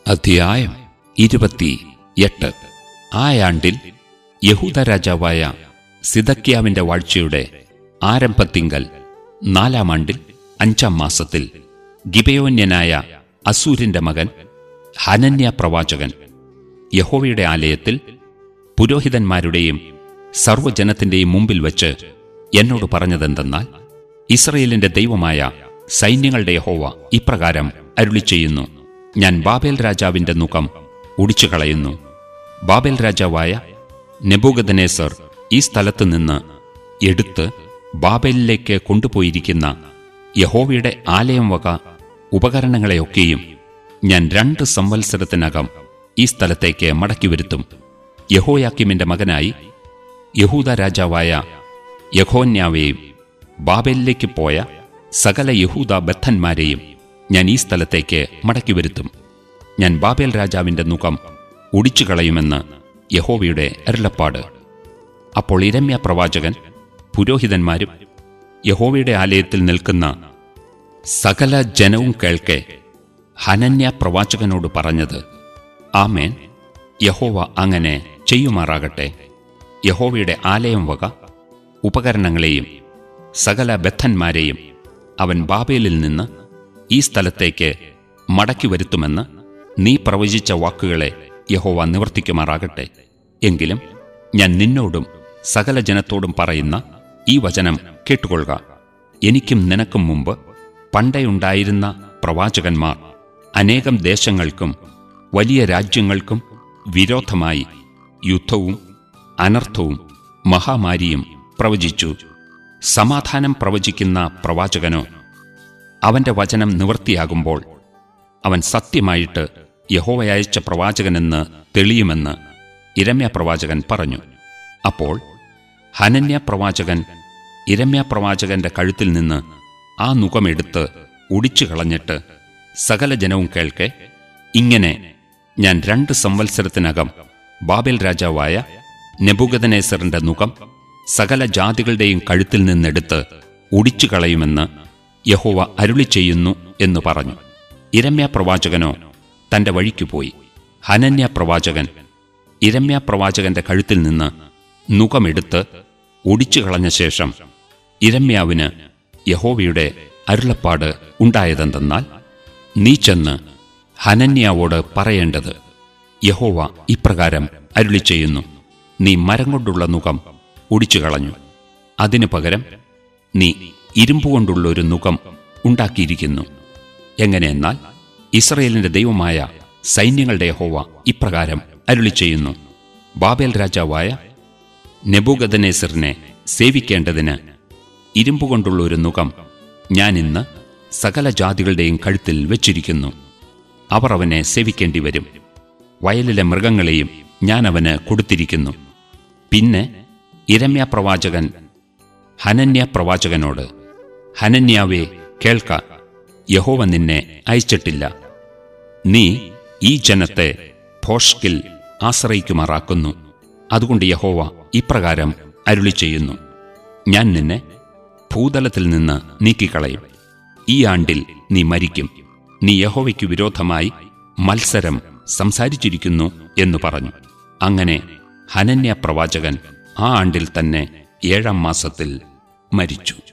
അധ്യായം ഇരുപത്തി എട്ട് ആയാണ്ടിൽ യഹൂദ രാജാവായ സിദക്കിയാവിന്റെ വാഴ്ചയുടെ ആരംഭത്തിങ്കൽ നാലാം ആണ്ടിൽ അഞ്ചാം മാസത്തിൽ ഗിബയോന്യനായ അസൂരിന്റെ മകൻ ഹനന്യ പ്രവാചകൻ യഹോവയുടെ ആലയത്തിൽ പുരോഹിതന്മാരുടെയും സർവ്വജനത്തിന്റെയും മുമ്പിൽ വച്ച് എന്നോട് പറഞ്ഞതെന്തെന്നാൽ ഇസ്രയേലിന്റെ ദൈവമായ സൈന്യങ്ങളുടെ യഹോവ ഇപ്രകാരം അരുളി ചെയ്യുന്നു ഞാൻ ബാബേൽ രാജാവിന്റെ മുഖം ഒടിച്ചു കളയുന്നു ബാബേൽ രാജാവായ നെബൂഗദനേസർ ഈ സ്ഥലത്ത് നിന്ന് എടുത്ത് ബാബേലിലേക്ക് കൊണ്ടുപോയിരിക്കുന്ന യഹോവയുടെ ആലയം വക ഉപകരണങ്ങളെയൊക്കെയും ഞാൻ രണ്ട് സംവത്സരത്തിനകം ഈ സ്ഥലത്തേക്ക് മടക്കി വരുത്തും യഹോയാക്കിമിന്റെ മകനായി യഹൂദ രാജാവായ യഹോന്യാവെയും ബാബേലിലേക്ക് പോയ സകല യഹൂദ ബദ്ധന്മാരെയും ഞാൻ ഈ സ്ഥലത്തേക്ക് മടക്കി വരുത്തും ഞാൻ ബാബേൽ രാജാവിന്റെ മുഖം ഒടിച്ചു കളയുമെന്ന് യഹോവയുടെ അരുളപ്പാട് അപ്പോൾ ഇരമ്യ പ്രവാചകൻ പുരോഹിതന്മാരും യഹോവയുടെ ആലയത്തിൽ നിൽക്കുന്ന സകല ജനവും കേൾക്കെ ഹനന്യ പ്രവാചകനോട് പറഞ്ഞത് ആമേൻ യഹോവ അങ്ങനെ ചെയ്യുമാറാകട്ടെ യഹോവയുടെ ആലയം വക ഉപകരണങ്ങളെയും സകല ബദ്ധന്മാരെയും അവൻ ബാബേലിൽ നിന്ന് ഈ സ്ഥലത്തേക്ക് മടക്കി വരുത്തുമെന്ന് നീ പ്രവചിച്ച വാക്കുകളെ യഹോവ നിവർത്തിക്കുമാറാകട്ടെ എങ്കിലും ഞാൻ നിന്നോടും സകല ജനത്തോടും പറയുന്ന ഈ വചനം കേട്ടുകൊള്ളുക എനിക്കും നിനക്കും മുമ്പ് പണ്ടേയുണ്ടായിരുന്ന പ്രവാചകന്മാർ അനേകം ദേശങ്ങൾക്കും വലിയ രാജ്യങ്ങൾക്കും വിരോധമായി യുദ്ധവും അനർത്ഥവും മഹാമാരിയും പ്രവചിച്ചു സമാധാനം പ്രവചിക്കുന്ന പ്രവാചകനോ അവന്റെ വചനം നിവൃത്തിയാകുമ്പോൾ അവൻ സത്യമായിട്ട് യഹോവയച്ച പ്രവാചകനെന്ന് തെളിയുമെന്ന് ഇരമ്യ പ്രവാചകൻ പറഞ്ഞു അപ്പോൾ ഹനന്യ പ്രവാചകൻ ഇരമ്യ പ്രവാചകന്റെ കഴുത്തിൽ നിന്ന് ആ നുഖമെടുത്ത് ഒടിച്ചു കളഞ്ഞിട്ട് സകല ജനവും കേൾക്കെ ഇങ്ങനെ ഞാൻ രണ്ട് സംവത്സരത്തിനകം ബാബേൽ രാജാവായ നെബുഗദനേസറിന്റെ മുഖം സകല ജാതികളുടെയും കഴുത്തിൽ നിന്നെടുത്ത് ഒടിച്ചു കളയുമെന്ന് യഹോവ അരുളി ചെയ്യുന്നു എന്ന് പറഞ്ഞു ഇരമ്യ പ്രവാചകനോ തന്റെ വഴിക്കു പോയി ഹനന്യ പ്രവാചകൻ ഇരമ്യ പ്രവാചകന്റെ കഴുത്തിൽ നിന്ന് നുഖമെടുത്ത് ഒടിച്ചു കളഞ്ഞ ശേഷം ഇരമ്യാവിന് യഹോവയുടെ അരുളപ്പാട് ഉണ്ടായതെന്തെന്നാൽ നീ ചെന്ന് ഹനന്യാവോട് പറയേണ്ടത് യഹോവ ഇപ്രകാരം അരുളി ചെയ്യുന്നു നീ മരം കൊണ്ടുള്ള നുഖം ഒടിച്ചു കളഞ്ഞു അതിനു പകരം നീ ഇരുമ്പുകൊണ്ടുള്ള ഒരു നുഖം ഉണ്ടാക്കിയിരിക്കുന്നു എങ്ങനെയെന്നാൽ ഇസ്രയേലിന്റെ ദൈവമായ സൈന്യങ്ങളുടെ യഹോവ ഇപ്രകാരം അരുളി ചെയ്യുന്നു ബാബേൽ രാജാവായ നെബൂഗദനേസറിനെ സേവിക്കേണ്ടതിന് ഇരുമ്പുകൊണ്ടുള്ള ഒരു നുഖം ഞാൻ ഇന്ന് സകല ജാതികളുടെയും കഴുത്തിൽ വെച്ചിരിക്കുന്നു അവർ അവനെ സേവിക്കേണ്ടി വരും വയലിലെ മൃഗങ്ങളെയും ഞാൻ അവന് കൊടുത്തിരിക്കുന്നു പിന്നെ ഇരമ്യ പ്രവാചകൻ ഹനന്യ പ്രവാചകനോട് ഹനന്യാവേ കേൾക്ക യഹോവ നിന്നെ അയച്ചിട്ടില്ല നീ ഈ ജനത്തെ ഭോഷ്കിൽ ആശ്രയിക്കുമാറാക്കുന്നു അതുകൊണ്ട് യഹോവ ഇപ്രകാരം അരുളി ചെയ്യുന്നു ഞാൻ നിന്നെ ഭൂതലത്തിൽ നിന്ന് നീക്കിക്കളയും ഈ ആണ്ടിൽ നീ മരിക്കും നീ യഹോവയ്ക്ക് വിരോധമായി മത്സരം സംസാരിച്ചിരിക്കുന്നു എന്ന് പറഞ്ഞു അങ്ങനെ ഹനന്യ പ്രവാചകൻ ആ ആണ്ടിൽ തന്നെ ഏഴാം മാസത്തിൽ മരിച്ചു